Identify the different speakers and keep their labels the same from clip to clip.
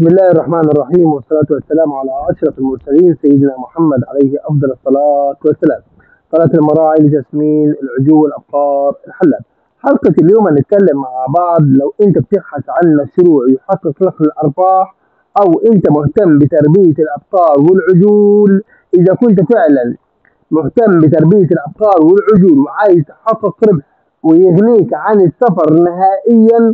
Speaker 1: بسم الله الرحمن الرحيم والصلاة والسلام على أشرف المرسلين سيدنا محمد عليه أفضل الصلاة والسلام قناة المراعي لتسمين العجول الأبقار الحلال حلقة اليوم هنتكلم مع بعض لو أنت بتبحث عن مشروع يحقق لك الأرباح أو أنت مهتم بتربية الأبقار والعجول إذا كنت فعلا مهتم بتربية الأبقار والعجول وعايز تحقق ربح ويغنيك عن السفر نهائيا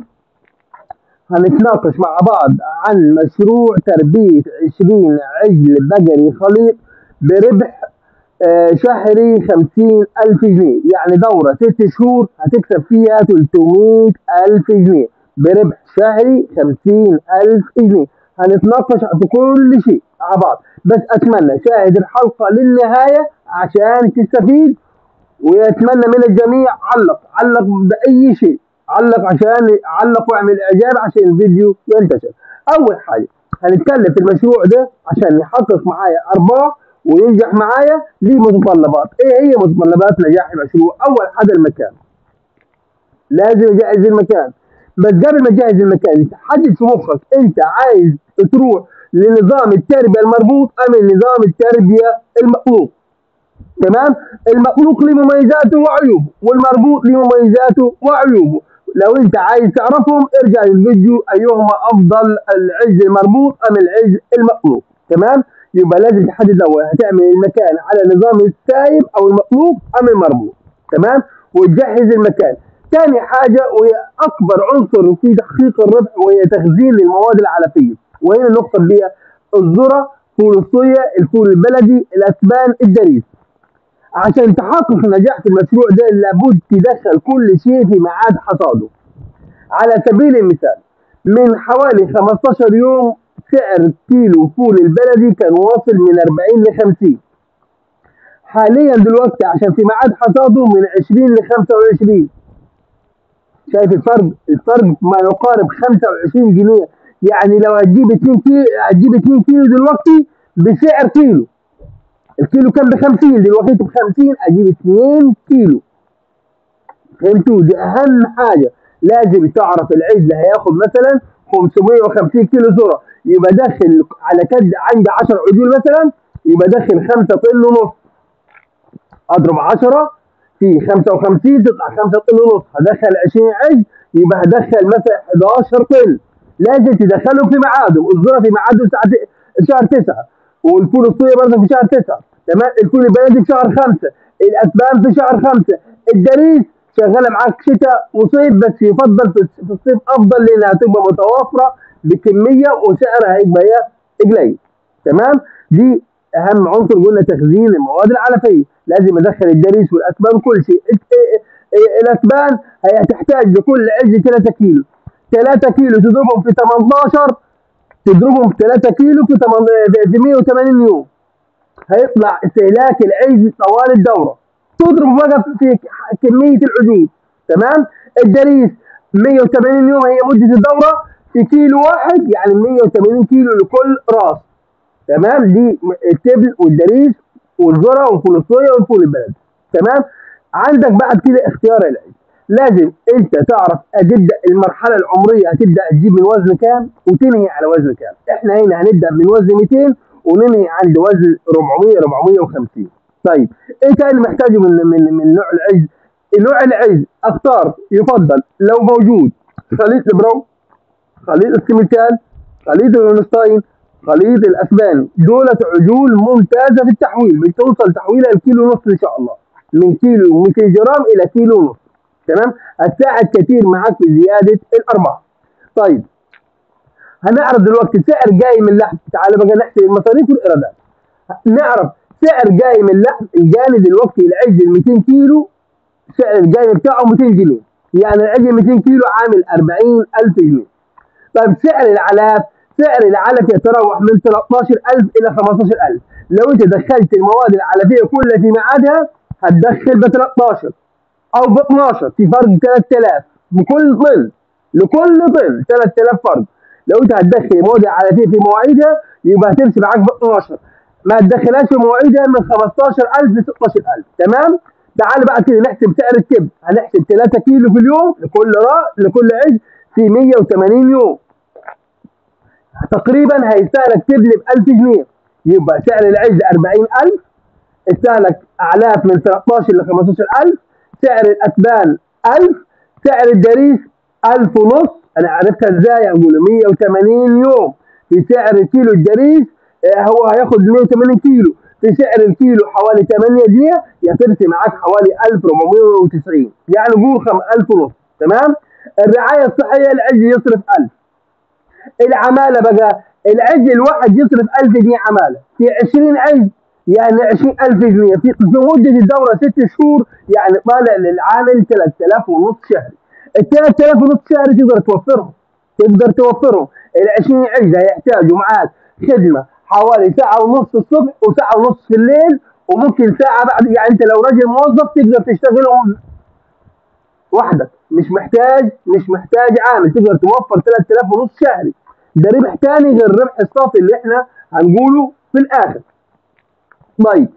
Speaker 1: هنتناقش مع بعض عن مشروع تربية 20 عجل بقري خليط بربح آه، شهري 50 ألف جنيه يعني دورة ست شهور هتكسب فيها 300 ألف جنيه بربح شهري 50 ألف جنيه هنتناقش في كل شيء مع بعض بس أتمنى شاهد الحلقة للنهاية عشان تستفيد ويتمنى من الجميع علق علق بأي شيء علق عشان علق واعمل اعجاب عشان الفيديو ينتشر اول حاجه هنتكلم في المشروع ده عشان يحقق معايا ارباح وينجح معايا ليه متطلبات ايه هي متطلبات نجاح المشروع اول حاجه المكان لازم اجهز المكان بس قبل ما تجهز المكان تحدد في مخك انت عايز تروح لنظام التربيه المربوط ام نظام التربيه المطلوب تمام المخلوق له مميزاته وعيوبه والمربوط له مميزاته وعيوبه لو انت عايز تعرفهم ارجع للفيديو ايهما افضل العز المربوط ام العز المخلوق تمام يبقى لازم تحدد لو هتعمل المكان على نظام السايب او المخلوق ام المربوط تمام وتجهز المكان ثاني حاجة وهي أكبر عنصر في تحقيق الربح وهي تخزين المواد العلفية وهنا نقطة بها الذرة فول الصويا الفول البلدي الأسبان الدريس عشان تحقق النجاح في المشروع ده لابد تدخل كل شيء في ميعاد حصاده على سبيل المثال من حوالي 15 يوم سعر كيلو فول البلدي كان واصل من 40 ل 50 حاليا دلوقتي عشان في ميعاد حصاده من 20 ل 25 شايف الفرق الفرق ما يقارب 25 جنيه يعني لو هتجيب 2 كيلو هتجيب 2 كيلو دلوقتي بسعر كيلو الكيلو كان ب 50 دلوقتي ب 50 اجيب 2 كيلو فهمتوا دي اهم حاجه لازم تعرف العجل هياخد مثلا 550 كيلو ذره يبقى داخل على كد عندي 10 عجول مثلا يبقى داخل 5 طن ونص اضرب 10 في 55 تطلع 5 طن ونص هدخل 20 عجل يبقى هدخل مثلا 11 طن لازم تدخلهم في ميعادهم الذره في ميعاده الساعه شهر 9 والفول الصويا برضه في شهر 9 تمام الفول البلدي في شهر 5 الاسبان في شهر 5 الدريس شغاله معاك شتاء وصيف بس يفضل في الصيف افضل لانها تبقى متوافره بكميه وسعرها هيبقى قليل تمام دي اهم عنصر قلنا تخزين المواد العلفيه لازم ادخل الدريس والاسبان كل شيء الاسبان هتحتاج لكل عز 3 كيلو 3 كيلو تضربهم في 18 تضربهم في 3 كيلو في 180 يوم هيطلع استهلاك العيش طوال الدوره تضرب بقى في كميه العجول تمام الدريس 180 يوم هي مده الدوره في كيلو واحد يعني 180 كيلو لكل راس تمام دي التبل والدريس والذره والفول الصويا والفول البلد تمام عندك بعد كده اختيار العيش لازم انت تعرف تبدا المرحله العمريه هتبدا تجيب من وزن كام وتنهي على وزن كام احنا هنا هنبدا من وزن 200 وننهي عند وزن 400 450 طيب انت اللي محتاجه من من من نوع العز نوع العز اختار يفضل لو موجود خليط البرو خليط السيميتال خليط الهولستاين خليط الاسبان دولة عجول ممتازة في التحويل بتوصل تحويلها لكيلو ونص ان شاء الله من كيلو 200 جرام الى كيلو ونص تمام هتساعد كثير معك في زيادة الارباح طيب هنعرف دلوقتي سعر قايم اللحم تعال بقى نحسب المصاريف والايرادات نعرف سعر قايم اللحم الجاني دلوقتي العجل 200 كيلو سعر القايم بتاعه 200 جنيه يعني العجل 200 كيلو عامل 40000 جنيه طيب سعر العلاف سعر العلف يتراوح من 13000 الى 15000 لو انت دخلت المواد العلفيه كلها في ميعادها هتدخل ب 13 او ب 12 في فرق 3000 بكل طن لكل طن 3000 فرق لو انت هتدخل مواد علفيه في مواعيدها يبقى هتمشي معاك ب 12 ما تدخلهاش في مواعيدها من 15000 ل 16000 تمام تعال بقى كده نحسب سعر الكبد هنحسب 3 كيلو في اليوم لكل راس لكل عجل في 180 يوم تقريبا هيستهلك تبلي ب 1000 جنيه يبقى سعر العجل 40000 استهلك اعلاف من 13 ل 15000 سعر الاتبان 1000 سعر الدريس 1000 ونص انا عرفتها ازاي اقول 180 يوم في سعر كيلو الدريس آه، هو هياخد 180 كيلو في سعر الكيلو حوالي 8 جنيه يترسي معاك حوالي 1490 يعني قول 1000 ونص تمام الرعايه الصحيه العجل يصرف 1000 العماله بقى العجل الواحد يصرف 1000 جنيه عماله في 20 عجل يعني 20000 جنيه في مده الدوره ست شهور يعني طالع للعامل 3000 ونص شهري ال 3000 ونص شهري تقدر توفرهم تقدر توفرهم ال 20 عجله يحتاجوا معاك خدمه حوالي ساعه ونص الصبح وساعه ونص في الليل وممكن ساعه بعد يعني انت لو راجل موظف تقدر تشتغلهم وحدك مش محتاج مش محتاج عامل تقدر توفر 3000 ونص شهري ده ربح تاني غير الربح الصافي اللي احنا هنقوله في الاخر طيب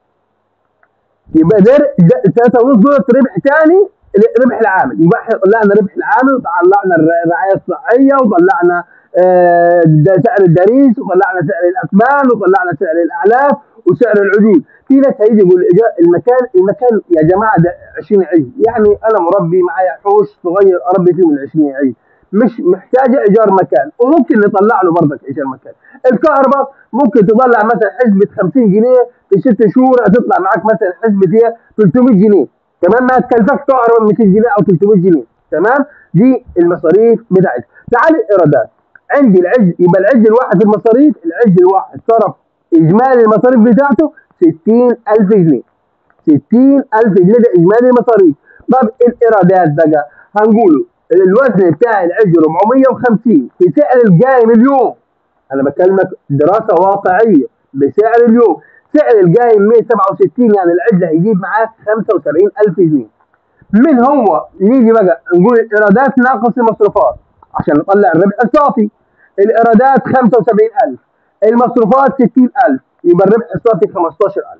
Speaker 1: يبقى ده ثلاثة ونص دول ربح تاني ربح العامل يبقى احنا طلعنا ربح العامل وطلعنا الرعايه الصحيه وطلعنا آه، سعر الدريس وطلعنا سعر الاثمان وطلعنا سعر الاعلاف وسعر العجول في ناس هيجي يقول المكان المكان يا جماعه ده 20 عيد يعني انا مربي معايا حوش صغير اربي فيه من 20 عيد مش محتاجه ايجار مكان وممكن نطلع له برضك ايجار مكان الكهرباء ممكن تطلع مثلا حسبه 50 جنيه في ست شهور هتطلع معاك مثلا حسبه 300 جنيه تمام ما تكلفك كهرباء 200 جنيه او 300 جنيه تمام دي المصاريف بتاعتها تعال الايرادات عندي العج يبقى العج الواحد في المصاريف العج الواحد صرف اجمالي المصاريف بتاعته 60000 جنيه 60000 جنيه ده اجمالي المصاريف طب الايرادات بقى هنقوله الوزن بتاع العج 450 في سعر القايم اليوم انا بكلمك دراسه واقعيه بسعر اليوم سعر القايم 167 يعني العجله هيجيب معاك 75000 جنيه من هو نيجي بقى نقول الايرادات ناقص المصروفات عشان نطلع الربح الصافي الايرادات 75000 المصروفات 60000 يبقى الربح الصافي 15000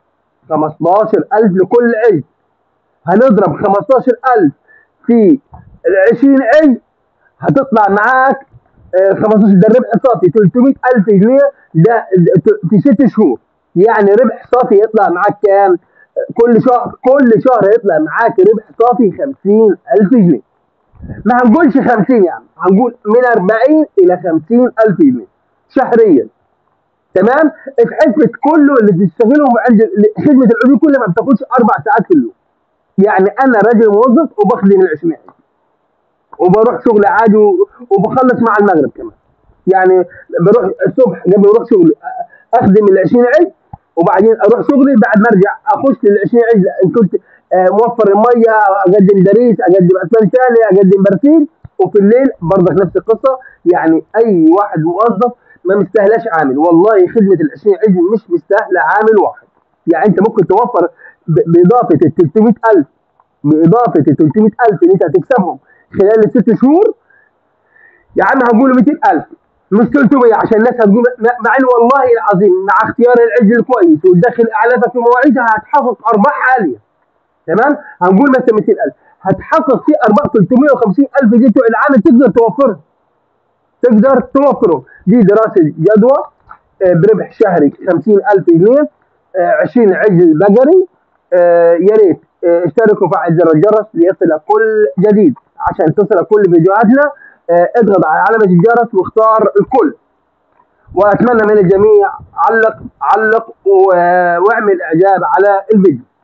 Speaker 1: 15000 لكل عجل هنضرب 15000 في ال 20 عجل هتطلع معاك 15 ده الربح الصافي 300000 جنيه ده في ست شهور يعني ربح صافي يطلع معاك كام؟ كل شهر كل شهر يطلع معاك ربح صافي 50000 جنيه ما هنقولش 50 يعني هنقول من 40 الى 50000 جنيه شهريا تمام في حسبة كله اللي تشتغلهم عند خدمة العلوم كلها ما بتاخدش أربع ساعات في اليوم يعني أنا راجل موظف وبخدم ال 20 وبروح شغل عادي وبخلص مع المغرب كمان يعني بروح الصبح قبل اروح شغلي اخدم ال 20 عيد وبعدين اروح شغلي بعد ما ارجع اخش لل 20 عيد ان كنت آه، موفر الميه اقدم دريس اقدم اسنان ثانيه اقدم برسيل وفي الليل برضك نفس القصه يعني اي واحد موظف ما مستاهلاش عامل والله خدمه ال 20 عيد مش مستاهله عامل واحد يعني انت ممكن توفر باضافه ال 300000 باضافه ال 300000 اللي انت هتكسبهم خلال الست شهور يا عم هنقول 200000 مش 300 عشان الناس هتقول مع ان والله العظيم مع اختيار العجل الكويس وتدخل اعلافك في مواعيدها هتحقق ارباح عاليه تمام هنقول مثلا 200000 هتحقق فيه ارباح 350000 دي العامل تقدر توفرها تقدر توفره دي دراسه جدوى آه، بربح شهري 50000 جنيه 20 آه، عجل بقري آه، يا ريت اشتركوا وفعل زر الجرس ليصل كل جديد عشان تصل كل فيديوهاتنا اضغط على علامة الجرس واختار الكل واتمنى من الجميع علق علق واعمل اعجاب على الفيديو